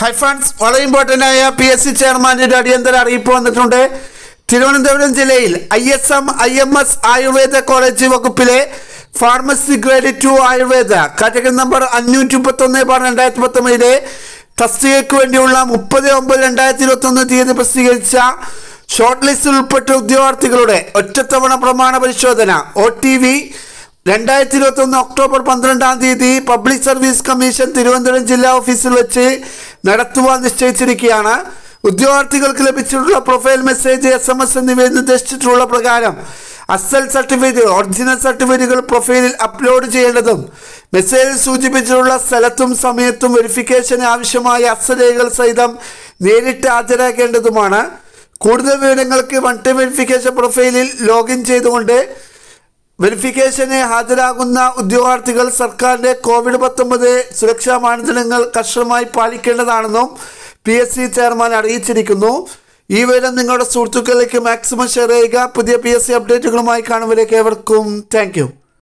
high friends വളരെ important ആയ P S C ചെയർമാൻ്റെ ഒരു അടിയന്തര അറിയിപ്പ് വന്നിട്ടുണ്ട് തിരുവനന്തപുരം ജില്ലയിൽ I S M I M S Ayurveda college വകുപ്പിലെ pharmacy grade two Ayurveda category number അഞ്ഞൂറ്റി മുപ്പത്തൊന്ന് ബാർ രണ്ടായിരത്തി പത്തൊമ്പതിലെ തസ്തികയ്ക്ക് വേണ്ടിയുള്ള മുപ്പത് ഒമ്പത് രണ്ടായിരത്തി ഇരുപത്തൊന്ന് തീയതി പ്രസിദ്ധീകരിച്ച ഷോർട്ട് ലിസ്റ്റിൽ ഉൾപ്പെട്ട ഉദ്യോഗാർത്ഥികളുടെ ഒറ്റത്തവണ പ്രമാണ പരിശോധന ഒ ടി വി രണ്ടായിരത്തി ഇരുപത്തി ഒന്ന് ഒക്ടോബർ പന്ത്രണ്ടാം തീയതി പബ്ലിക് സർവീസ് കമ്മീഷൻ തിരുവനന്തപുരം ജില്ലാ ഓഫീസിൽ വെച്ച് നടത്തുവാൻ നിശ്ചയിച്ചിരിക്കുകയാണ് ഉദ്യോഗാർത്ഥികൾക്ക് ലഭിച്ചിട്ടുള്ള profile message S M S എന്നിവയിൽ നിർദ്ദേശിച്ചിട്ടുള്ള പ്രകാരം അസൽ സർട്ടിഫിക്കറ്റ് ഒറിജിനൽ സർട്ടിഫിക്കറ്റുകൾ പ്രൊഫൈലിൽ അപ്ലോഡ് ചെയ്യേണ്ടതും മെസ്സേജിൽ സൂചിപ്പിച്ചിട്ടുള്ള സ്ഥലത്തും സമയത്തും വെരിഫിക്കേഷന് ആവശ്യമായ അസലേഖകൾ സഹിതം നേരിട്ട് ഹാജരാക്കേണ്ടതുമാണ് കൂടുതൽ വിവരങ്ങൾക്ക് വൺ ടൈം വെരിഫിക്കേഷൻ പ്രൊഫൈലിൽ ലോഗിൻ ചെയ്തുകൊണ്ട് വെരിഫിക്കേഷന് ഹാജരാകുന്ന ഉദ്യോഗാർത്ഥികൾ സർക്കാരിന്റെ കോവിഡ് പത്തൊമ്പത് സുരക്ഷാ മാനദണ്ഡങ്ങൾ കർശനമായി പാലിക്കേണ്ടതാണെന്നും പി എസ് സി ചെയർമാൻ അറിയിച്ചിരിക്കുന്നു ഈ വിവരം നിങ്ങളുടെ സുഹൃത്തുക്കളിലേക്ക് മാക്സിമം ഷെയർ ചെയ്യുക പുതിയ പി എസ് സി അപ്ഡേറ്റുകളുമായി കാണുമ്പോഴേക്ക് ഏവർക്കും താങ്ക് യു